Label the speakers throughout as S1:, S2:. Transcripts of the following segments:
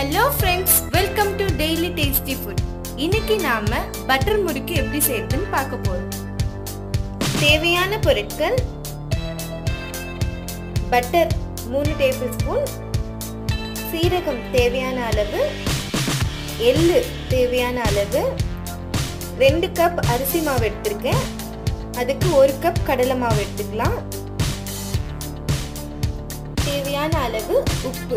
S1: hello friends welcome to daily tasty food இன்னைக்கு நாம butter முறுக்கு எப்படி செய்யறதுன்னு பார்க்க போறோம் தேவையான பொருட்கள் பட்டர் மூணு டேபிள் ஸ்பூன் சீரகம் தேவையான அளவு எள்ளு தேவையான அளவு ரெண்டு கப் அரிசி மாவு எடுத்திருக்கேன் அதுக்கு ஒரு கப் கடலை மாவு எடுத்துக்கலாம் தேவையான அளவு உப்பு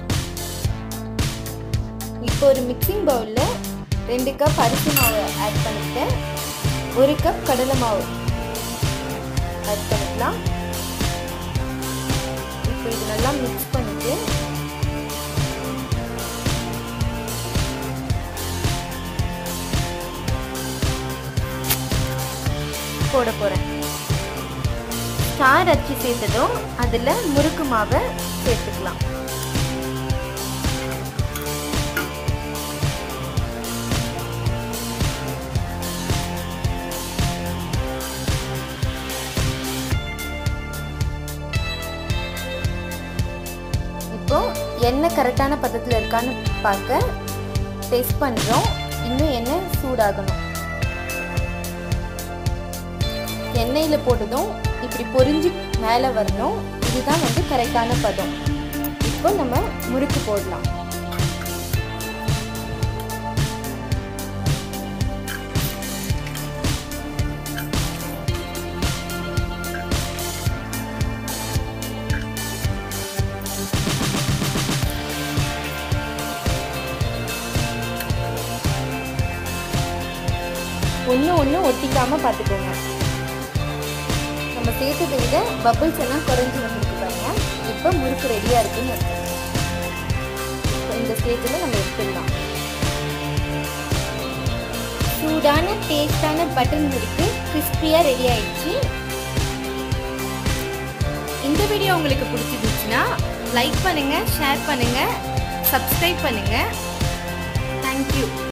S1: இப்போ ஒரு மிக்சிங் பவுலில் ரெண்டு கப் அரிசி மாவு ஆட் பண்ணிட்டேன் ஒரு கப் கடலை மாவு ஆட் பண்ணிக்கலாம் இப்போ இது நல்லா மிக்ஸ் பண்ணிட்டு போட போகிறேன் ஸ்டார் அச்சு சேர்த்ததும் அதில் முறுக்கு மாவை சேர்த்துக்கலாம் இப்போ எண்ணெய் கரெக்டான பதத்தில் இருக்கான்னு பார்க்க டெஸ்ட் பண்ணுறோம் இன்னும் எண்ணெய் சூடாகணும் எண்ணெயில் போட்டதும் இப்படி பொரிஞ்சு மேலே வரணும் இதுதான் வந்து கரெக்டான பதம் இப்போ நம்ம முறுக்கு போடலாம் ஒன்று ஒன்று ஒட்டிக்காமல் பார்த்துக்கோங்க நம்ம சேர்த்ததை விட பபிள்ஸ் எல்லாம் குறைஞ்சி வந்துருக்கு பாருங்க இப்போ முறுக்கு ரெடியாக இருக்குன்னு அர்த்தம் இப்போ இந்த ஸ்டேஜில் நம்ம எடுத்துடலாம் சூடான டேஸ்டான பட்டன் முறுக்கு கிறிஸ்பியாக ரெடி ஆயிடுச்சு இந்த வீடியோ உங்களுக்கு பிடிச்சிருந்துச்சுன்னா லைக் பண்ணுங்கள் ஷேர் பண்ணுங்கள் சப்ஸ்கிரைப் பண்ணுங்கள் தேங்க்யூ